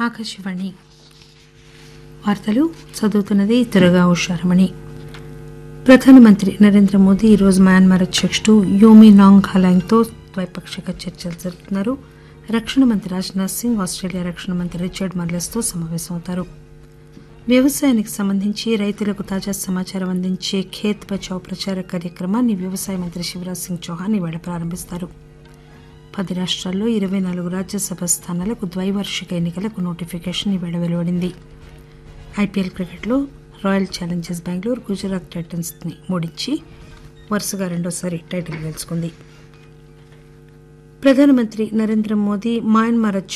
ఆకాశవాణి వార్తలు చదువుతున్నది త్వరగా ఉషారమణి ప్రధానమంత్రి నరేంద్ర మోదీ ఈరోజు మయన్మార్ అధ్యక్షుడు యోమి నాంగ్ హలాంగ్తో ద్వైపాక్షిక చర్చలు జరుపుతున్నారు రక్షణ మంత్రి రాజ్నాథ్ సింగ్ ఆస్ట్రేలియా రక్షణ మంత్రి రిచర్డ్ మార్లెస్తో సమావేశమవుతారు వ్యవసాయానికి సంబంధించి రైతులకు తాజా సమాచారం అందించే ఖేత్ బచావ్ ప్రచార కార్యక్రమాన్ని వ్యవసాయ మంత్రి శివరాజ్ సింగ్ చౌహాన్ ఇవాళ ప్రారంభిస్తారు పది రాష్ట్రాల్లో ఇరవై నాలుగు రాజ్యసభ స్థానాలకు ద్వైవార్షిక ఎన్నికలకు నోటిఫికేషన్ ఇవాళ వెలువడింది ఐపీఎల్ క్రికెట్లో Royal Challengers Bengaluru Gujarat Titans ని ఓడించి వరుసగా రెండోసారి టైటిల్ గెలుచుకుంది ప్రధానమంత్రి నరేంద్ర మోదీ మయన్మార్